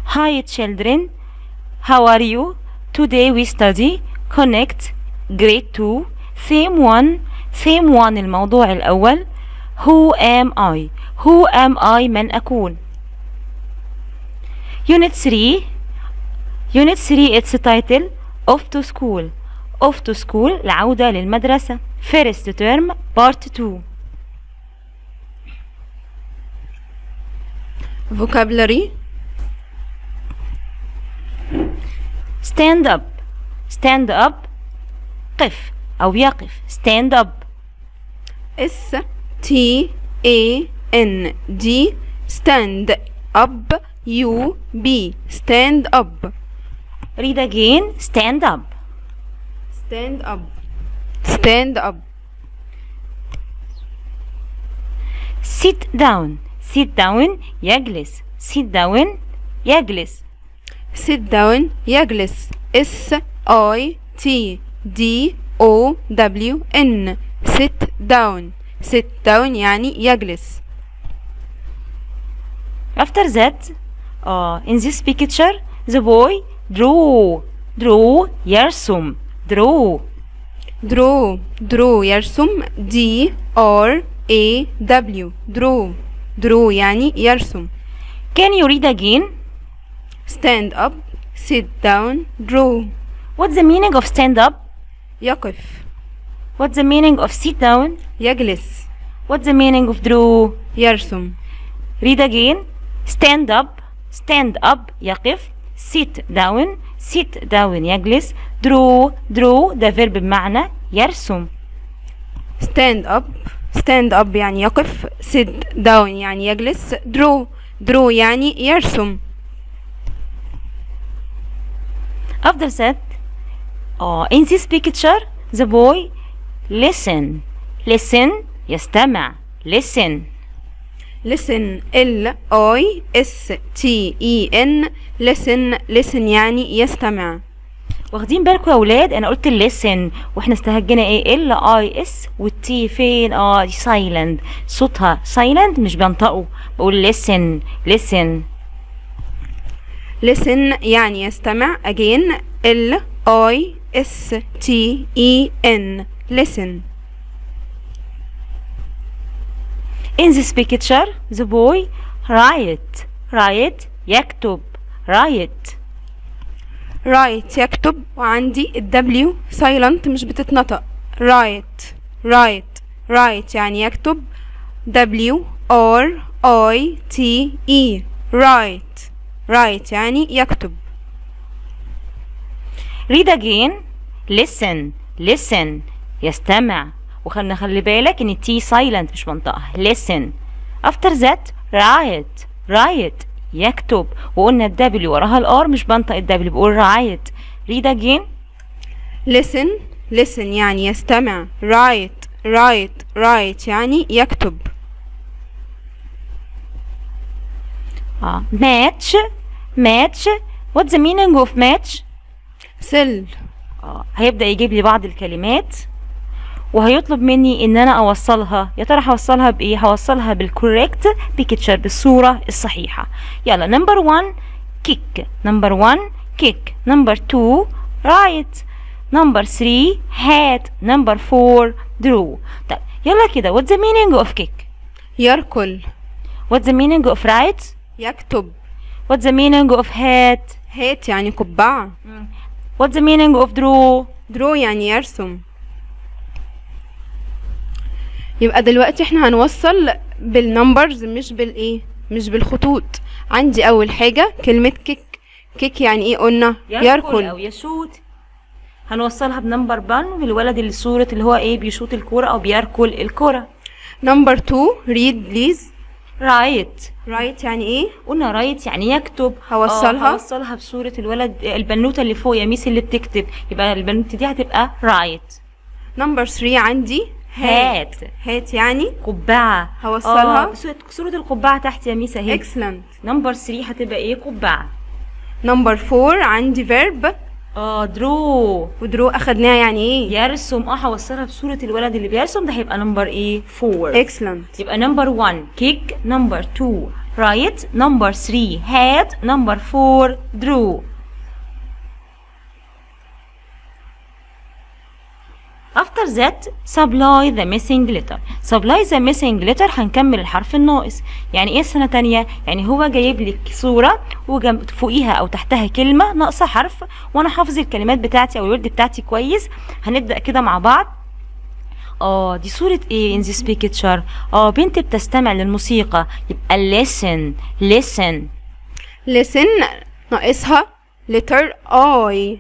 Hi children how are you today we study connect grade 2 theme 1 theme 1 الموضوع الأول who am I who am I من أكون unit 3 unit 3 its title off to school off to school العودة للمدرسة first term part 2 vocabulary stand up stand up قف أو يقف stand up S T A N D stand up U B stand up read again stand up stand up stand up sit down sit down يجلس sit down يجلس sit down يجلس S I T D O W N sit down sit down يعني يجلس after that uh, in this picture the boy drew drew يرسم draw draw draw يرسم D R A W draw draw يعني يرسم can you read again stand up sit down draw what's the meaning of stand up يقف what's the meaning of sit down يجلس what's the meaning of draw يرسم read again stand up stand up يقف sit down sit down يجلس draw draw ده verb بمعنى يرسم stand up stand up يعني يقف sit down يعني يجلس draw draw يعني يرسم after that uh, in this picture the boy listen listen يستمع listen listen L I S T E N listen listen يعني يستمع واخدين بالكم يا اولاد انا قلت listen واحنا استهجنا ايه ال اي اس والتي فين اه دي سايلنت صوتها سايلنت مش بنطقه بقول listen listen listen يعني يستمع again L I S T E N listen in this picture the boy write write يكتب write write يكتب وعندي ال W silent مش بتتنطق write write write يعني يكتب W R I T E write write يعني يكتب read again listen listen يستمع وخلنا خلي بالك ان التي سايلنت مش منطقة listen after that write write يكتب وقلنا الدبليو وراها الار مش بنطق الدبليو بقول write read again listen listen يعني يستمع write write write يعني يكتب اه match match what's the meaning of match سل اه هيبدأ يجيب لي بعض الكلمات وهيطلب مني ان انا اوصلها يا ترى هوصلها بايه هوصلها بالكوريكت بيكتشر بالصوره الصحيحه يلا نمبر 1 كيك نمبر 1 كيك نمبر 2 رايت نمبر 3 هات نمبر 4 درو طيب يلا كده what's the meaning of kick يركل what's the meaning of write يكتب what's the meaning of hat هات يعني قبعة what's the meaning of draw درو يعني يرسم يبقى دلوقتي احنا هنوصل بالنمبرز مش بالايه مش بالخطوط عندي اول حاجة كلمة كيك كيك يعني ايه قلنا او يركل يشوت هنوصلها بنمبر 1 بالولد اللي صورة اللي هو ايه بيشوط الكورة او بيركل الكورة نمبر 2 ريد بليز رايت رايت يعني ايه قلنا رايت يعني يكتب هوصلها؟ آه، هوصلها بصورة الولد البنوتة اللي فوق يا ميس اللي بتكتب يبقى البنوتة دي هتبقى رايت نمبر 3 عندي هات هات يعني قبعة هوصلها؟ آه بصورة صورة القبعة تحت يا ميس اهي اكسلنت نمبر 3 هتبقى ايه قبعة نمبر 4 عندي فيرب اه درو ودرو اخدناها يعني ايه يرسم اه هوصلها بصورة الولد اللي بيرسم ده هيبقى نمبر ايه 4 اكسلنت يبقى نمبر 1 كيك نمبر 2 write number 3 had number 4 drew After that supply the missing letter supply the missing letter هنكمل الحرف الناقص يعني ايه سنة تانية يعني هو جايب لك صورة وجنب فوقيها او تحتها كلمة ناقصة حرف وانا حافظ الكلمات بتاعتي او الورد بتاعتي كويس هنبدأ كده مع بعض اه دي صورة ايه in this picture اه بنت بتستمع للموسيقى يبقى listen listen listen ناقصها letter I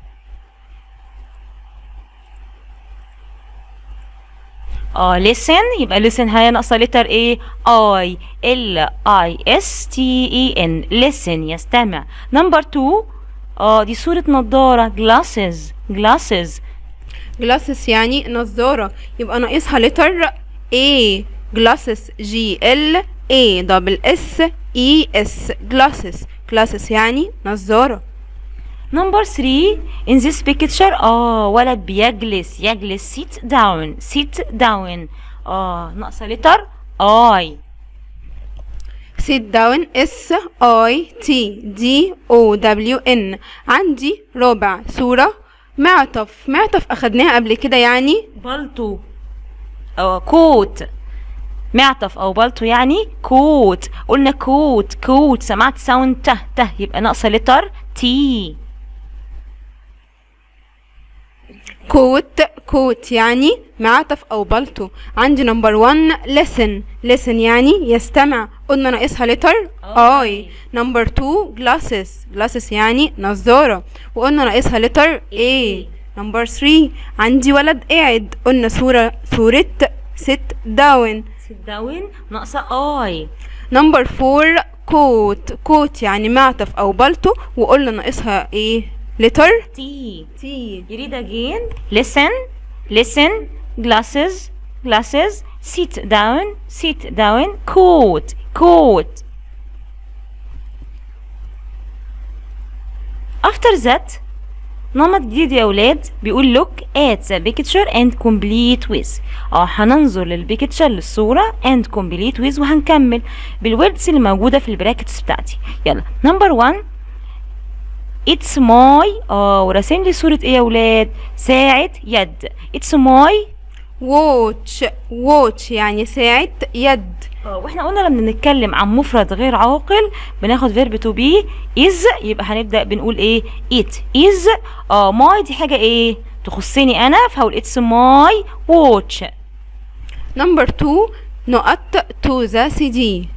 اه listen يبقى listen هي ناقصة letter ايه I L I S T E N listen يستمع نمبر 2 اه دي صورة نضارة glasses glasses glasses يعني نظارة يبقى ناقصها letter A glasses G L A double S E S glasses glasses يعني نظارة نمبر 3 in this picture اه ولد بيجلس يجلس sit down sit down اه ناقصة letter I sit down S I T D O W N عندي رابع صورة معطف معطف أخدناها قبل كده يعني بلطو اه كوت معطف او بلطو يعني كوت قلنا كوت كوت سمعت ساوند ته ته يبقى ناقصه لتر تي كوت كوت يعني معطف أو بلطو عندي نمبر 1 listen listen يعني يستمع قلنا ناقصها letter I نمبر 2 glasses glasses يعني نظارة وقلنا ناقصها letter A نمبر 3 عندي ولد قاعد قلنا صورة صورة sit down sit down ناقصه اي نمبر 4 كوت كوت يعني معطف أو بلطو وقلنا ناقصها ايه letter تي T read again listen listen glasses glasses sit down sit down coat coat after that نمط جديد يا ولاد بيقول look at the picture and complete with اه هننظر للبيكتشر للصورة and complete with وهنكمل بالوردز اللي موجودة في البراكتس بتاعتي يلا نمبر 1 It's my اه وراسم لي صورة ايه يا ولاد ساعة يد It's my watch watch يعني ساعة يد اه واحنا قلنا لما نتكلم عن مفرد غير عاقل بناخد فيرب تو بي is يبقى هنبدأ بنقول ايه it is اه my دي حاجة ايه تخصني انا فهقول it's my watch نمبر 2 نقط to the CD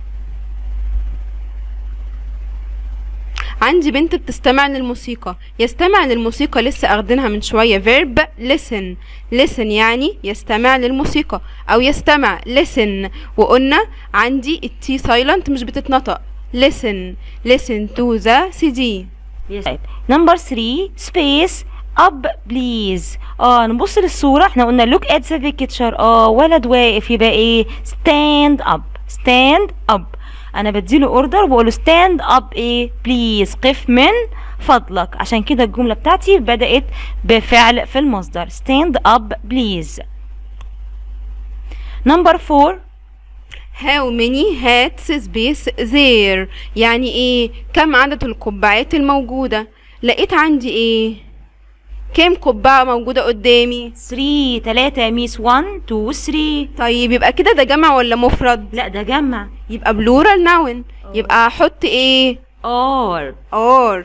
عندي بنت بتستمع للموسيقى يستمع للموسيقى لسه اخدينها من شوية verb listen listen يعني يستمع للموسيقى او يستمع listen وقلنا عندي التي silent مش بتتنطق listen listen to the CD طيب نمبر 3 space up please اه نبص للصورة احنا قلنا look at the picture اه ولد واقف يبقى ايه stand up stand up انا بديله اوردر وبقول له stand up ايه بليز قف من فضلك عشان كده الجملة بتاعتي بدأت بفعل في المصدر stand up please نمبر 4 How many hats space there يعني ايه كم عدد القبعات الموجودة لقيت عندي ايه كام قبعة موجودة قدامي 3 3 ميس 1 2 3 طيب يبقى كده ده جمع ولا مفرد لا ده جمع يبقى بلورال ناون يبقى احط ايه or اور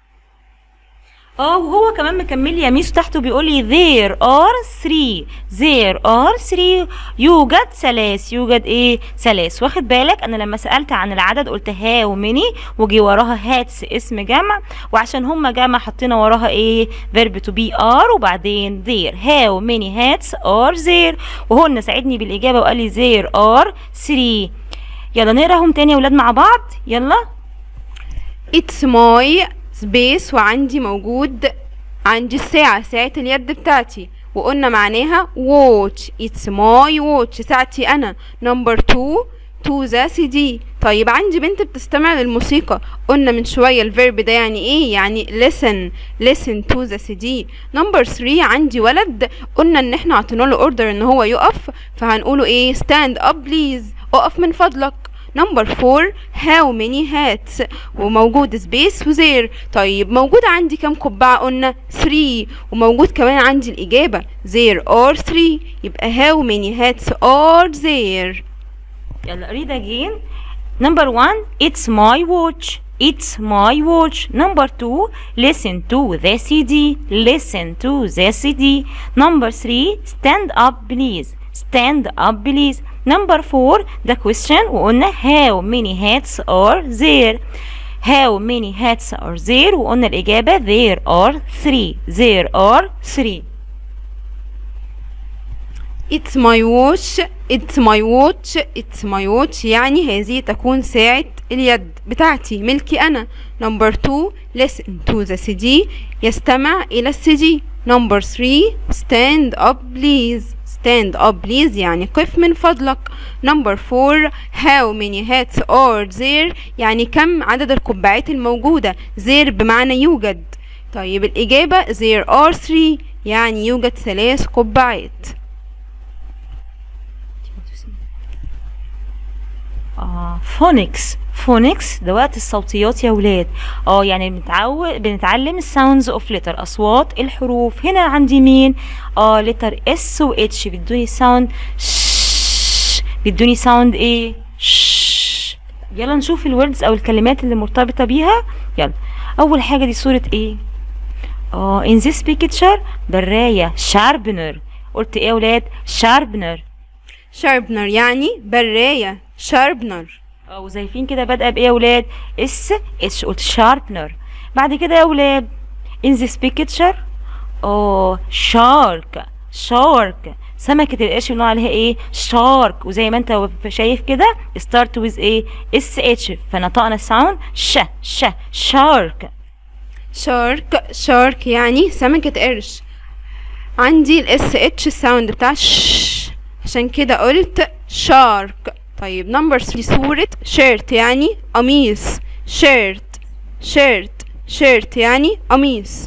اه وهو كمان مكمل يا ميس تحته بيقول لي there are three there are three يوجد ثلاث يوجد ايه ثلاث واخد بالك انا لما سألت عن العدد قلت how many وجي وراها هاتس اسم جمع وعشان هما جمع حطينا وراها ايه verb to be are وبعدين there how many hats are there وهو اللي ساعدني بالاجابه وقال لي there are three يلا نقراهم تاني يا ولاد مع بعض يلا اتس ماي سبيس وعندي موجود عندي الساعة ساعة اليد بتاعتي وقلنا معناها واتش اتس ماي واتش ساعتي انا نمبر 2 تو ذا سي دي طيب عندي بنت بتستمع للموسيقى قلنا من شوية الفيرب ده يعني ايه يعني listen listen to the CD نمبر 3 عندي ولد قلنا ان احنا عطينا له اوردر ان هو يقف فهنقوله ايه stand up please اقف من فضلك نمبر فور how many hats وموجود space وزير طيب موجود عندي كام قبعة قلنا 3 وموجود كمان عندي الإجابة there are 3 يبقى how many hats are there يلا read again number one it's my watch it's my watch number two listen to the CD listen to the CD number three stand up please stand up please number four the question وقلنا how many hats are there how many hats are there وقلنا الإجابة there are three there are three It's my watch It's my watch It's my watch يعني هذه تكون ساعة اليد بتاعتي ملكي أنا Number two Listen to the CD يستمع إلى السي Number three Stand up please Stand up please يعني قف من فضلك Number four How many hats are there يعني كم عدد القبعات الموجودة there بمعنى يوجد طيب الإجابة there are three يعني يوجد ثلاث قبعات آه فونكس فونكس ده وقت الصوتيات يا ولاد اه يعني بنتعود بنتعلم الساوندز اوف لتر اصوات الحروف هنا عندي مين اه لتر اس و اتش بيدوني ساوند ش بيدوني ساوند ايه ش يلا نشوف الوردز او الكلمات اللي مرتبطه بيها يلا اول حاجه دي صوره ايه اه in this picture برايه شاربنر قلت ايه يا ولاد شاربنر شاربنر يعني براية شاربنر اه وزيفين كده بادئه بايه يا ولاد اس اتش قلت شاربنر بعد كده يا ولاد in this picture اه شارك شارك سمكة القرش بنقول عليها ايه شارك وزي ما انت شايف كده start with ايه اس اتش فنطقنا الساوند ش ش شارك شارك شارك يعني سمكة قرش عندي الاس اتش الساوند بتاع ش عشان كده قلت شارك طيب نمبر 3 صورة شيرت يعني قميص شيرت شيرت شيرت يعني قميص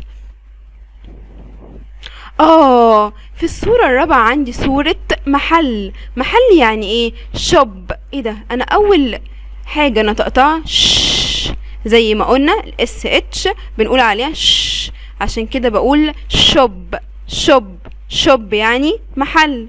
اه في الصورة الرابعة عندي صورة محل محل يعني ايه شوب ايه ده انا اول حاجة نطقتها ش زي ما قلنا الاس اتش بنقول عليها ش عشان كده بقول شوب شوب شوب يعني محل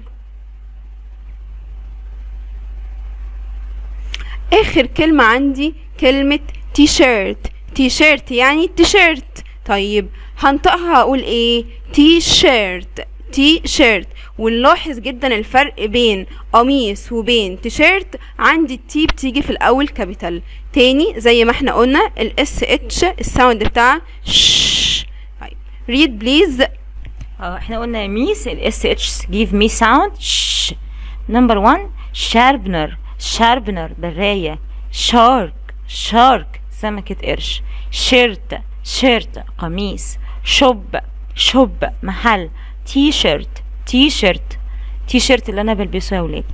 اخر كلمة عندي كلمة تي شيرت تي شيرت يعني تيشيرت طيب هنطقها هقول ايه تي شيرت تي شيرت ونلاحظ جدا الفرق بين قميص وبين تيشيرت عندي التي بتيجي في الاول كابيتال تاني زي ما احنا قلنا الاس اتش الساوند بتاع ش طيب ريد بليز اه احنا قلنا ميس الاس اتش give me sound ش نمبر 1 شاربنر شاربنر براية شارك شارك سمكة قرش شيرت شيرت قميص شوب شوب محل تي شيرت تي شيرت تي شيرت اللي انا بلبسه يا ولاد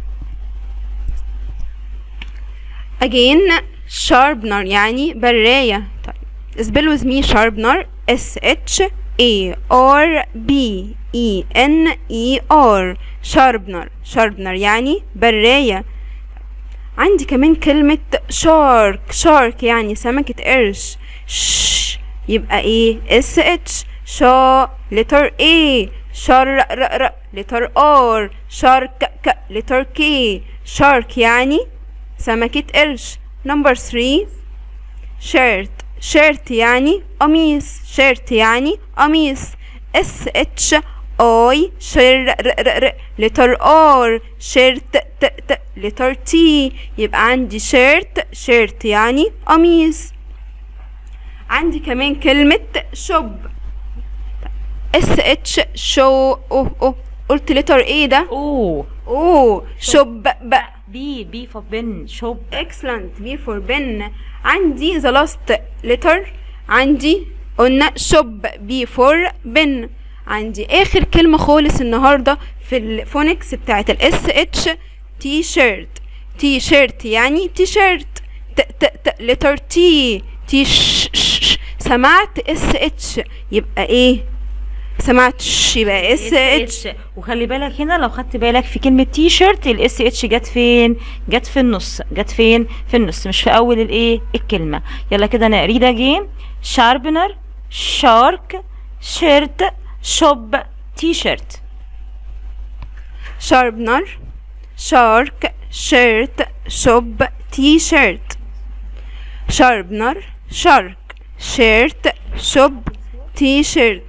again sharpener يعني براية طيب spell with me sharpener S H A R B E N E R sharpener sharpener يعني براية عندي كمان كلمة شارك شارك يعني سمكة قرش ش يبقى ايه اس اتش شا لتر اي شار ر ر لتر ار شارك ك لتر كي شارك يعني سمكة قرش نمبر 3 شيرت شيرت يعني قميص شيرت يعني قميص اس اتش اي شر ر ر ر لتر ار شيرت ت ت لتر تي يبقى عندي شيرت شيرت يعني قميص عندي كمان كلمة شوب اس اتش شو او او قلت لتر ايه ده اوه اوه شوب ب بي بي فور بن شوب excellent بي فور بن عندي the last letter عندي قلنا شوب بي فور بن عندي اخر كلمة خالص النهاردة في الفونكس بتاعت الاس اتش تي شيرت تي شيرت يعني تي شيرت ت ت ت لتر تي تي ش ش ش سمعت اس اتش يبقى ايه سمعت ش يبقى اس اتش وخلي بالك هنا لو خدت بالك في كلمة تي شيرت الاس اتش جت فين؟ جت في النص جت فين؟ في النص مش في أول الايه؟ الكلمة يلا كده نقري ده جيم شاربنر شارك شيرت شوب تي شيرت شاربنر شارك شيرت شوب تي شيرت شاربنر شارك شيرت شوب تي شيرت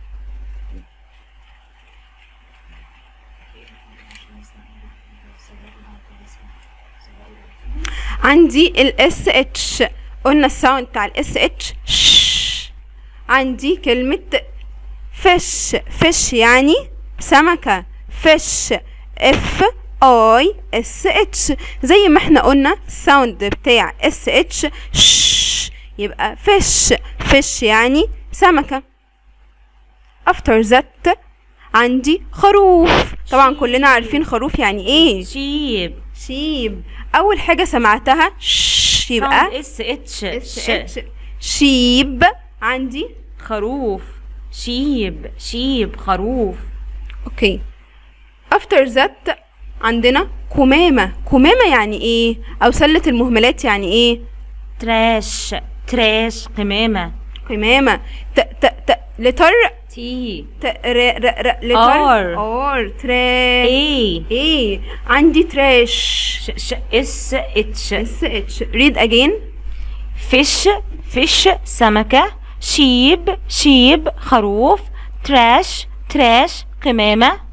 عندي الاس اتش قلنا الساوند بتاع الاس اتش ش عندي كلمة فش فش يعني سمكة فش اف اي اس اتش زي ما احنا قلنا الساوند بتاع اس اتش ش يبقى فش فش يعني سمكة after that عندي خروف طبعا كلنا عارفين خروف يعني ايه شيب شيب اول حاجة سمعتها ش يبقى اس اتش اس اتش شيب عندي خروف شيب شيب خروف اوكي after that عندنا كمامة كمامة يعني ايه او سلة المهملات يعني ايه تراش تراش قمامة كمامة ت ت ت لتر تي ت ر ر ر لتر R. ار ترا اي ايه عندي تراش ش ش اس اتش اس اتش ريد اجين فيش فيش سمكة شيب شيب خروف تراش تراش قمامة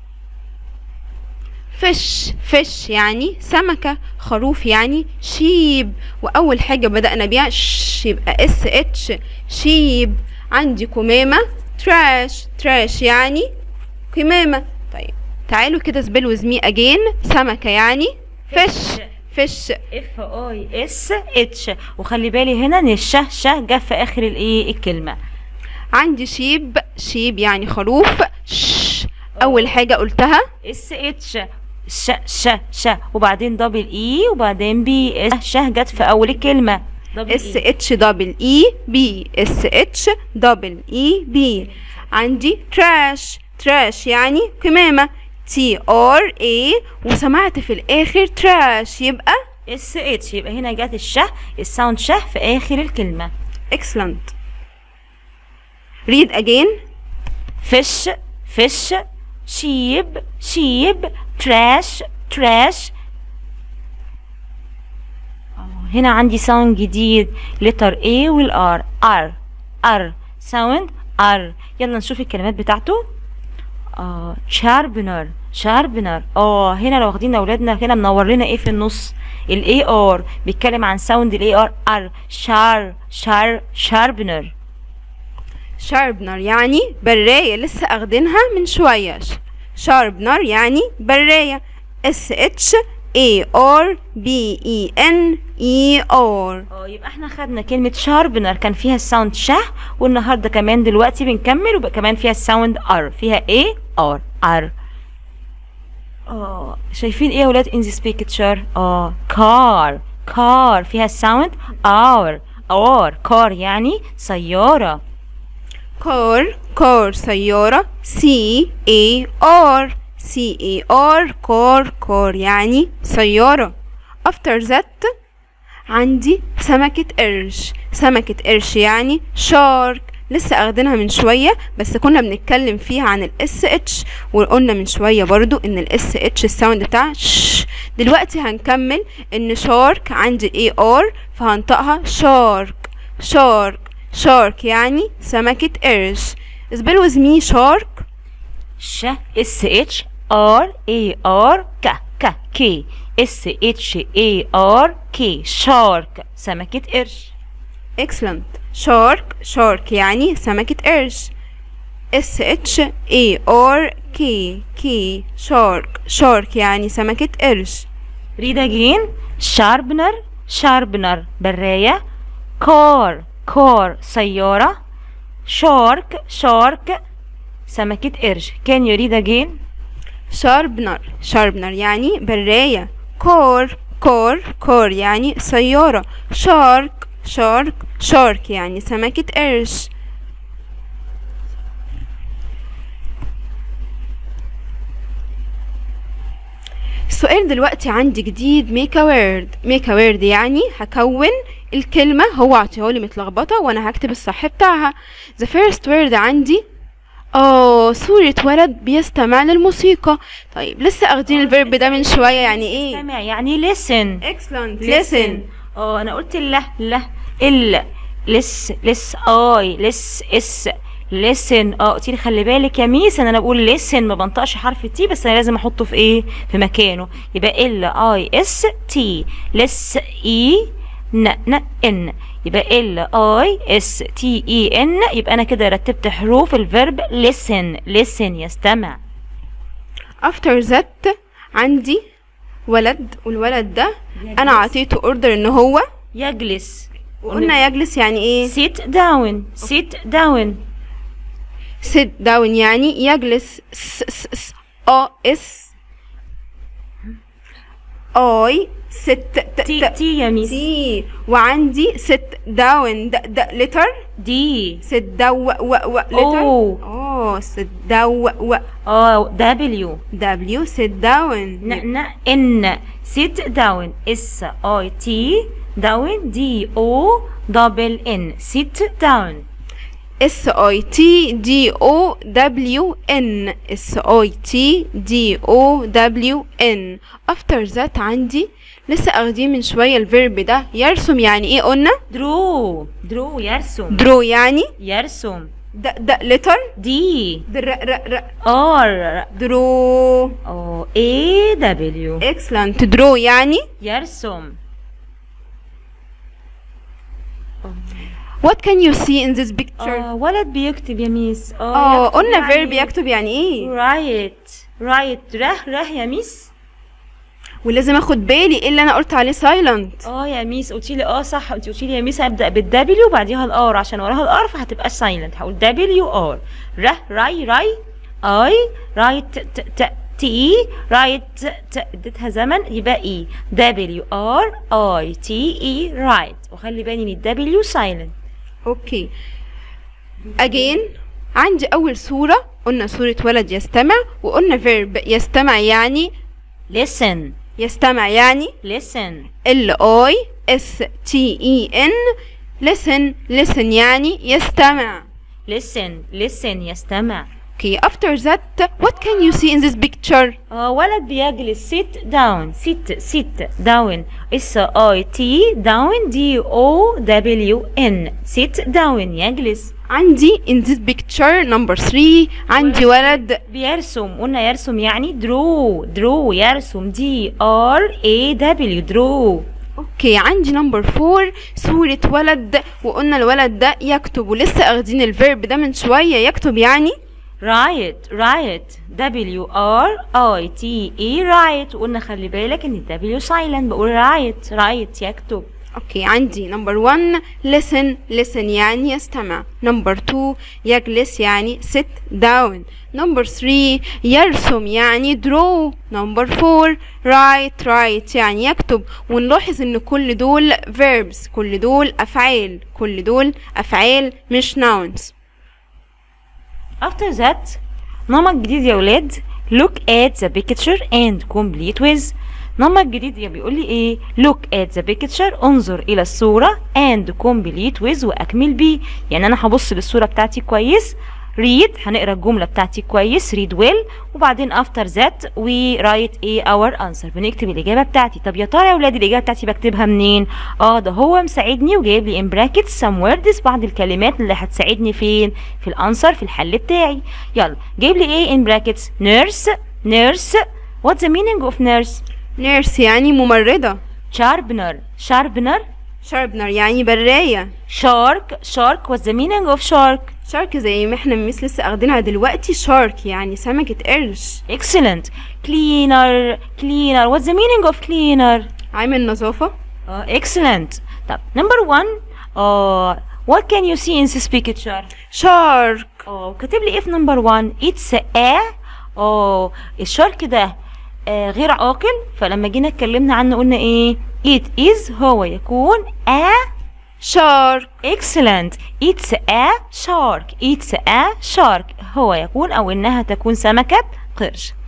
فش فش يعني سمكة خروف يعني شيب وأول حاجة بدأنا بيها ش يبقى اس اتش شيب عندي كمامة تراش تراش يعني كمامة طيب تعالوا كده سبيل وزمي اجين سمكة يعني فش فش اف اي اس اتش وخلي بالي هنا ان الشه شه جه في اخر الايه الكلمة عندي شيب شيب يعني خروف ش أول حاجة قلتها اس اتش ش ش ش وبعدين دبل اي وبعدين بي اس شه جت في اول الكلمة دبل اس إي. اتش دبل اي بي اس اتش دبل اي بي عندي تراش تراش يعني كمامة تي ار اي وسمعت في الاخر تراش يبقى اس اتش يبقى هنا جت الشه الساوند شه في اخر الكلمة excellent read again فش فش شيب شيب تراش تراش هنا عندي ساوند جديد لتر A والار ار ار ساوند ار يلا نشوف الكلمات بتاعته اه شاربنر شاربنر اه هنا لو واخدين اولادنا هنا منور لنا ايه في النص الاي ار بيتكلم عن ساوند الاي ار ار شار شار شاربنر sharpener يعني براية لسه اخدينها من شوية sharpener يعني براية s h a r b e n e r اه يبقى احنا خدنا كلمة شاربنر كان فيها الساوند شه والنهارده كمان دلوقتي بنكمل وبقى كمان فيها الساوند ار فيها ايه ار ار اه شايفين ايه يا ولاد in this picture اه كار كار فيها الساوند ار اور كار يعني سيارة car car سيارة c a r c a r car car يعني سيارة after that عندي سمكة قرش سمكة قرش يعني شارك لسه اخدينها من شوية بس كنا بنتكلم فيها عن الاس اتش وقلنا من شوية برضو ان الاس اتش الساوند بتاع ش دلوقتي هنكمل ان شارك عندي اي ار فهنطقها شارك شارك شارك يعني سمكة قرش اسبل وزمي شارك ش اس اتش ار اي ار ك ك كي اس اتش اي ار كي شارك سمكة قرش excellent شارك شارك يعني سمكة قرش S H A R K K شارك شارك يعني سمكة قرش read again sharpener sharpener براية car car سيارة shark shark سمكة قرش can you read again شاربنر شاربنر يعني براية كور كور كور يعني سيارة شارك شارك شارك يعني سمكة قرش السؤال دلوقتي عندي جديد make a word make a word يعني هكون الكلمة هو عطيهالي متلخبطة وانا هكتب الصح بتاعها the first word عندي اه صورة ولد بيستمع للموسيقى طيب لسه اخدين الفيرب ده من شوية يعني ايه استمع يعني listen excellent listen اه انا قلت لا لا ال لس لس اي لس اس listen اه قلت لي خلي بالك يا ميس ان انا بقول listen ما بنطقش حرف تي بس انا لازم احطه في ايه في مكانه يبقى ال اي اس تي لس اي ن ن ان يبقى ال اي اس تي اي ان يبقى انا كده رتبت حروف الفيرب listen listen يستمع after that عندي ولد والولد ده انا عطيته اوردر ان هو يجلس وقلنا يجلس يعني ايه sit down sit down sit down يعني يجلس س س س ا اس اي ست ت تي ت تي يا ميس تي وعندي sit down د د لتر دي sit down و و و لتر أوه. اه sit down و و اه دبليو w sit down ن ن ان sit down اس اي تي داون دي او دبل ان sit down اس اي تي دي او دبليو ان اس اي تي دي او دبليو ان افتر ذات عندي لسه اخدين من شويه الفيرب ده يرسم يعني ايه قلنا درو درو يرسم درو يعني يرسم د د لتر دي در ر ر ار درو او اي دبليو اكسلنت درو يعني يرسم what can you see in this picture اه ولد بيكتب يا ميس اه يكتب قلنا يعني فيرب يكتب يعني ايه رايت رايت ره ره يا ميس ولازم اخد بالي ايه اللي انا قلت عليه سايلنت اه يا ميس قلتي لي اه صح انت قلتي لي يا ميس هبدا بالدبليو وبعديها الار عشان وراها الار فهتبقى سايلنت هقول دبليو ار ره راي راي اي رايت ت ت تي رايت ت اديتها زمن يبقى اي دبليو ار اي تي اي رايت وخلي بالي ان الدبليو سايلنت اوكي again عندي اول صورة قلنا صورة ولد يستمع وقلنا فيرب يستمع يعني listen يستمع يعني listen ال I S T E N listen listen يعني يستمع listen listen يستمع okay after that what can you see in this picture اه ولد بيجلس sit down sit sit down s i t down d o w n sit down يجلس عندي in this picture number 3 عندي ولد بيرسم قلنا يرسم يعني draw draw يرسم d r a w draw اوكي عندي نمبر فور صورة ولد وقلنا الولد ده يكتب ولسه اخدين الفيرب ده من شوية يكتب يعني write write w r i t e write وقلنا خلي بالك ان w silent بقول write write يكتب اوكي عندي نمبر 1 listen listen يعني يستمع نمبر 2 يجلس يعني sit down نمبر 3 يرسم يعني draw نمبر 4 write write يعني يكتب ونلاحظ ان كل دول verbs كل دول افعال كل دول افعال مش nouns After that نمط جديد يا ولاد look at the picture and complete with نمط جديد يا بيقول لي ايه look at the picture انظر الى الصورة and complete with واكمل بيه يعني انا هبص للصورة بتاعتي كويس read هنقرا الجملة بتاعتي كويس read well وبعدين after that we write ايه our answer بنكتب الإجابة بتاعتي طب يا ترى يا ولاد الإجابة بتاعتي بكتبها منين اه ده هو مساعدني وجايب لي in brackets some words بعض الكلمات اللي هتساعدني فين في الانسر في الحل بتاعي يلا جايب لي ايه in brackets nurse nurse what's the meaning of nurse nurse يعني ممرضة sharpener sharpener sharpener يعني براية shark shark what's the meaning of shark شارك زي ما احنا ميس لسه اخدينها دلوقتي شارك يعني سمكة قرش excellent cleaner cleaner what's the meaning of cleaner عامل نظافة uh, excellent طب number one uh, what can you see in this picture شارك اه كاتب لي ايه في نمبر 1 اتس ا اه الشارك ده آه غير عاقل فلما جينا اتكلمنا عنه قلنا ايه it is هو يكون a شارك excellent it's a shark it's a shark هو يكون او انها تكون سمكة قرش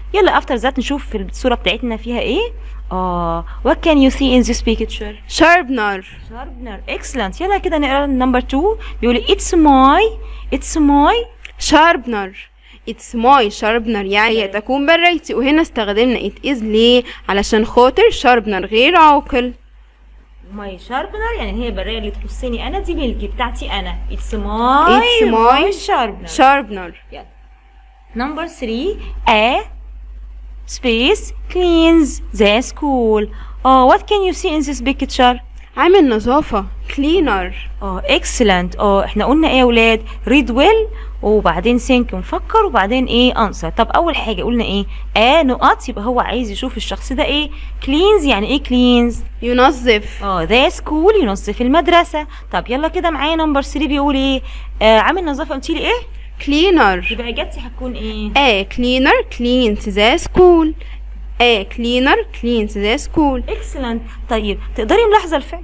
يلا after that نشوف في الصورة بتاعتنا فيها ايه اه what can you see in this picture sharpener sharpener excellent يلا كده نقرا number two بيقول it's my it's my sharpener it's my sharpener يعني هي تكون بريتي وهنا استخدمنا it is ليه علشان خاطر sharpener غير عاقل ماي شاربنر يعني هي البرايه اللي تخصني انا دي ملكي بتاعتي انا اتس ماي It's my شاربنر sharpener نمبر 3 a space cleans the school اه what can you see in this picture عامل نظافة cleaner اه excellent اه احنا قلنا ايه يا ولاد read well وبعدين think نفكر وبعدين ايه answer طب اول حاجه قلنا ايه اه نقط يبقى هو عايز يشوف الشخص ده ايه cleans يعني ايه cleans ينظف اه ذا سكول ينظف المدرسة طب يلا كده معايا نمبر 3 بيقول ايه آه عامل نظافة قلت لي ايه cleaner يبقى اجابتي هتكون ايه A cleaner cleans the school A cleaner cleans the school اكسلنت طيب تقدري ملاحظة الفعل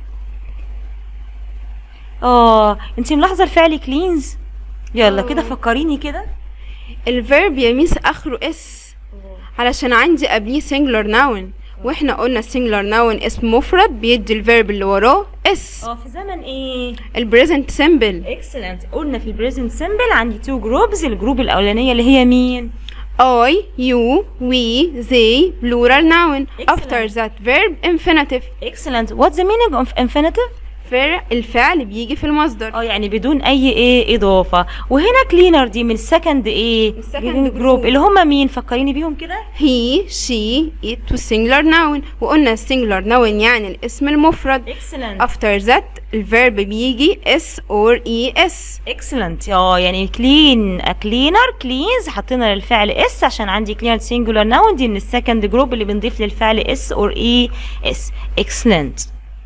اه انت ملاحظة الفعل كلينز يلا آه. كده فكريني كده الفيرب يا ميس اخره اس علشان عندي قبليه singular noun واحنا قلنا singular noun اسم مفرد بيدي الفيرب اللي وراه اس اه في زمن ايه البريزنت سيمبل اكسلنت قلنا في البريزنت سيمبل عندي تو جروبز الجروب الاولانية اللي هي مين I, you, we, they, plural noun. After Excellent. that verb infinitive. اكسلنت what's the meaning of infinitive فعل الفعل بيجي في المصدر. اه يعني بدون اي ايه اضافه وهنا كلينر دي من السكند ايه السكند جروب جروب. اللي هم مين فكريني بيهم كده he, she, it و singular noun. وقلنا singular noun يعني الاسم المفرد. اكسلنت After that الفيرب بيجي s or es. اكسلنت اه يعني كلين كلينر كلينز حطينا للفعل اس عشان عندي كلينر سينجولار ناون دي من السكند جروب اللي بنضيف للفعل اس اور اي اس اكسلنت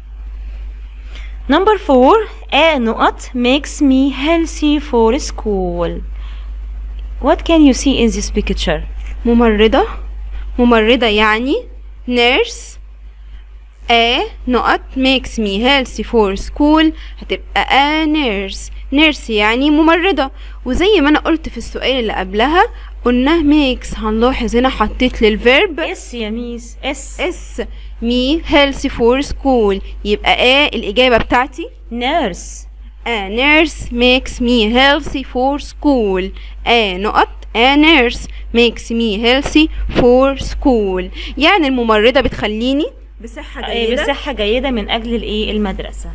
نمبر 4 a نقط makes me healthy for school what can you see in this picture ممرضة ممرضة يعني nurse a نقط makes me healthy for school هتبقى a nurse nurse يعني ممرضة وزي ما انا قلت في السؤال اللي قبلها قلنا makes هنلاحظ هنا حطيت للفيرب اس يا ميس اس اس me healthy for school يبقى a الإجابة بتاعتي nurse A nurse makes me healthy for school. A نقط A nurse makes me healthy for school. يعني الممرضة بتخليني بصحة إيه، بصحة جيدة من أجل الإيه المدرسة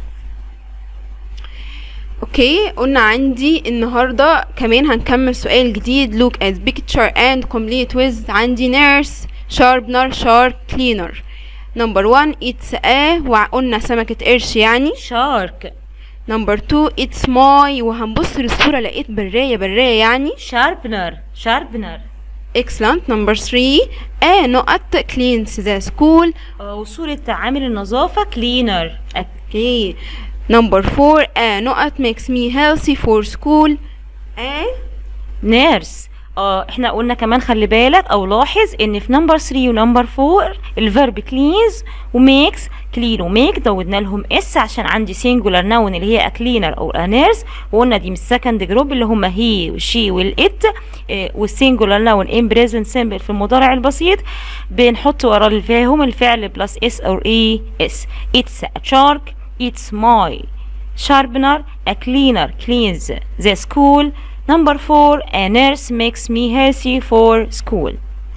اوكي قلنا عندي النهاردة كمان هنكمل سؤال جديد look at picture and complete with عندي nurse sharpener shark cleaner number one it's a وقلنا سمكة قرش يعني shark number two it's my وهنبص للصورة لقيت براية براية يعني sharpener sharpener excellent number three a نقط cleans the school آه، وصورة عامل النظافة cleaner okay number four a نقط makes me healthy for school a nurse اه احنا قلنا كمان خلي بالك او لاحظ ان في نمبر 3 ونمبر 4 الفيرب كلينز وميكس كلين وميك زودنا لهم اس عشان عندي سينجولار نون اللي هي كلينر او انيرس وقلنا دي من السكند جروب اللي هم هي والشي والات والسينجولار نون ان بريزنت سيمبل في المضارع البسيط بنحط ورا الفاهم الفعل بلس اس او اي اس اتس a shark it's my sharpener a cleaner cleans the school number four a nurse makes me healthy for school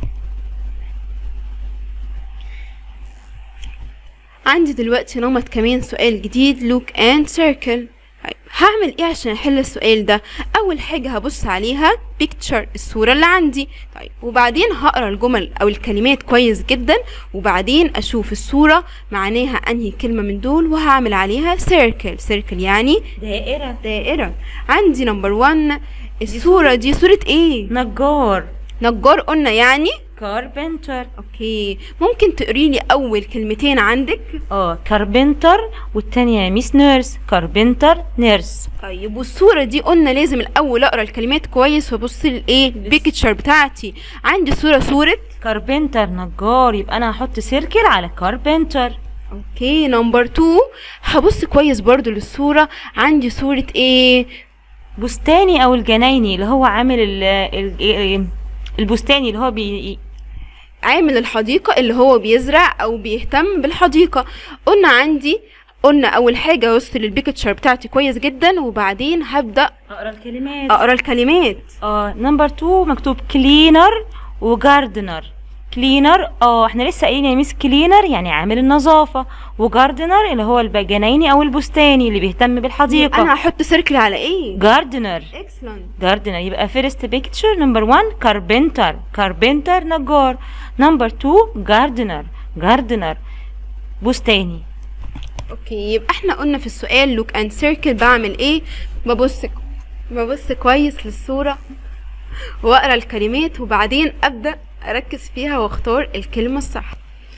عندي دلوقتي نمط كمان سؤال جديد look and circle طيب، هعمل ايه عشان احل السؤال ده اول حاجه هبص عليها picture الصوره اللي عندي طيب وبعدين هقرا الجمل او الكلمات كويس جدا وبعدين اشوف الصوره معناها انهي كلمه من دول وهعمل عليها circle circle يعني دائرة دائره عندي نمبر 1 الصوره دي صوره ايه نجار نجار قلنا يعني كاربنتر اوكي ممكن تقري لي اول كلمتين عندك اه كاربنتر والتانية ميس نيرس كاربنتر نيرس طيب والصورة دي قلنا لازم الأول أقرا الكلمات كويس وأبص للإيه بيكتشر بتاعتي عندي صورة صورة كاربنتر نجار يبقى انا هحط سيركل على كاربنتر أوكي نمبر تو هبص كويس برضو للصورة عندي صورة إيه بستاني او الجنايني اللي هو عامل ال ال البستاني اللي هو بي عامل الحديقة اللي هو بيزرع او بيهتم بالحديقة قلنا عندي قلنا اول حاجة اوصل البيكتشر بتاعتي كويس جدا وبعدين هبدأ اقرا الكلمات اقرا الكلمات اه نمبر 2 مكتوب كلينر وجاردنر كلينر اه احنا لسه قايلين يا ميس كلينر يعني عامل النظافة وجاردنر اللي هو الجنايني او البستاني اللي بيهتم انا بالحديقة هحط سيركل على ايه جاردنر اكسلنت جاردنر يبقى فيرست بيكتشر نمبر 1 كاربنتر كاربنتر نجار نمبر 2 جاردنر جاردنر بستاني اوكي يبقى احنا قلنا في السؤال لوك اند سيركل بعمل ايه ببص ببص كويس للصورة واقرا الكلمات وبعدين ابدا اركز فيها واختار الكلمة الصح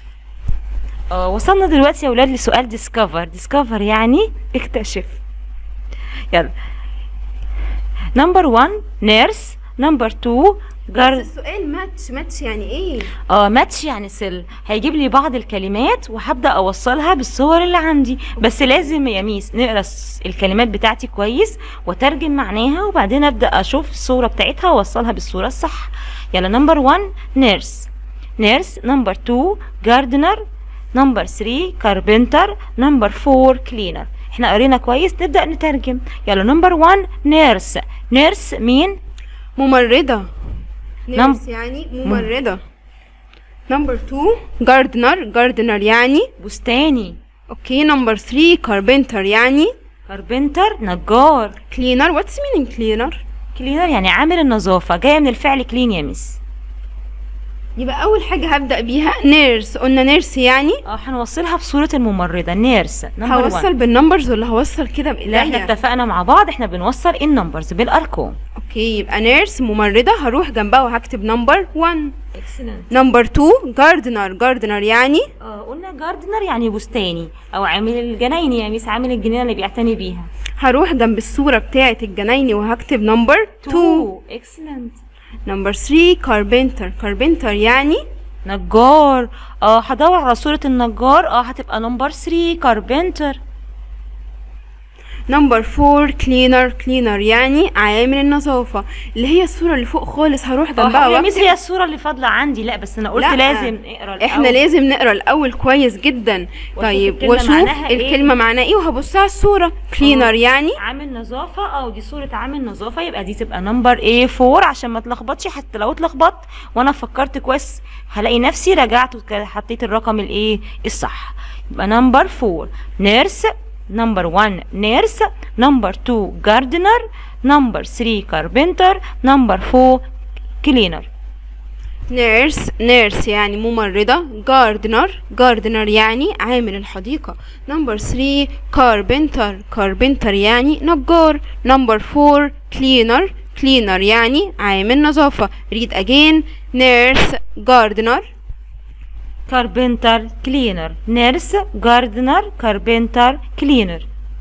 اه وصلنا دلوقتي يا ولاد لسؤال ديسكفر ديسكفر يعني اكتشف يلا نمبر 1 نيرس نمبر 2 بس جار السؤال ماتش ماتش يعني ايه اه ماتش يعني سل هيجيب لي بعض الكلمات وهبدا اوصلها بالصور اللي عندي بس لازم يا ميس نقرا الس- الكلمات بتاعتي كويس وترجم معناها وبعدين ابدا اشوف الصوره بتاعتها واوصلها بالصوره الصح يلا نمبر 1 نيرس نيرس نمبر 2 جاردنر نمبر 3 كاربنتر نمبر 4 كلينر احنا قرينا كويس نبدا نترجم يلا نمبر 1 نيرس نيرس مين ممرضة نم- نيرس يعني ممرضة نمبر 2 جاردنر جاردنر يعني بستاني اوكي نمبر 3 كاربنتر يعني كاربنتر نجار كلينر واتس مينينج كلينر كلينر يعني عامل النظافة جاية من الفعل كلين يا مس يبقى اول حاجة هبدأ بيها نيرس قلنا نيرس يعني اه هنوصلها بصورة الممرضة نيرس نمبر هوصل 1 بالنمبرز ولا هوصل كده لا احنا بايديا اتفقنا مع بعض احنا بنوصل النمبرز بالارقام اوكي يبقى نيرس ممرضة هروح جنبها وهكتب نمبر 1 اكسلنت نمبر 2 جاردنر جاردنر يعني اه قلنا جاردنر يعني بستاني او عامل الجناين يا ميس عامل الجنينة اللي بيعتني بيها هروح جنب الصورة بتاعة الجنايني وهكتب نمبر 2 اكسلنت نمبر 3 كاربنتر كاربنتر يعني نجار اه هدور على صورة النجار اه هتبقى نمبر 3 كاربنتر نمبر 4 كلينر كلينر يعني عامل النظافة اللي هي الصورة اللي فوق خالص هروح جنبها اه يا ميس واكتب هي الصورة اللي فاضلة عندي لا بس انا قلت لا. لازم نقرا احنا الأول. لازم نقرا الاول كويس جدا طيب الكلمة واشوف معناها إيه؟ الكلمة معناها ايه وهبص على الصورة كلينر يعني عامل نظافة اه دي صورة عامل نظافة يبقى دي تبقى نمبر ايه 4 عشان ما تلخبطش حتى لو اتلخبطت وانا فكرت كويس هلاقي نفسي رجعت وحطيت الرقم الايه الصح يبقى نمبر 4 نيرس نمبر 1 نيرس نمبر 2 جاردنر نمبر 3 كاربنتر نمبر 4 كلينر نيرس نيرس يعني ممرضة جاردنر جاردنر يعني عامل الحديقة نمبر 3 كاربنتر كاربنتر يعني نجار نمبر 4 كلينر كلينر يعني عامل نظافة read again نيرس جاردنر كاربنتر كلينر نيرس جاردنر كاربنتر كلينر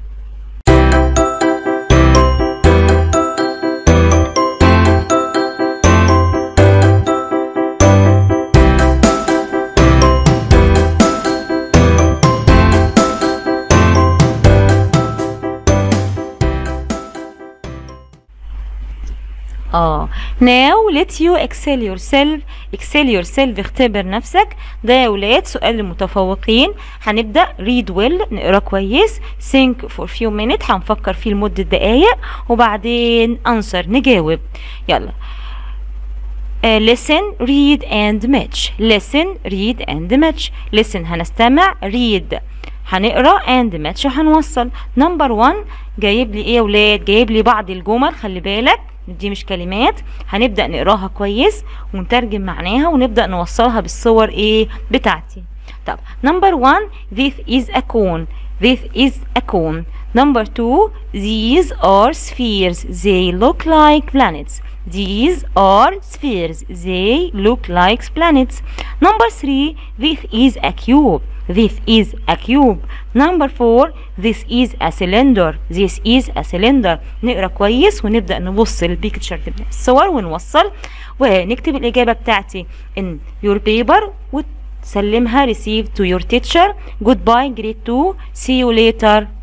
اه now let you excel yourself excel yourself اختبر نفسك ده يا ولاد سؤال المتفوقين هنبدأ read well نقرا كويس think for few minutes هنفكر فيه لمدة دقايق وبعدين answer نجاوب يلا Uh, listen, read and match. Listen, read and match. Listen هنستمع read هنقرا and match هنوصل نمبر 1 جايب لي ايه يا ولاد جايب لي بعض الجمل خلي بالك دي مش كلمات هنبدأ نقراها كويس ونترجم معناها ونبدأ نوصلها بالصور ايه بتاعتي طب نمبر 1 this is a cone this is a cone number 2 these are spheres they look like planets these are spheres they look like planets number 3 this is a cube this is a cube number 4 this is a cylinder this is a cylinder نقرا كويس ونبدا نبص البيكتشر الصور ونوصل ونكتب الاجابه بتاعتي in your paper وتسلمها receive to your teacher goodbye grade 2 see you later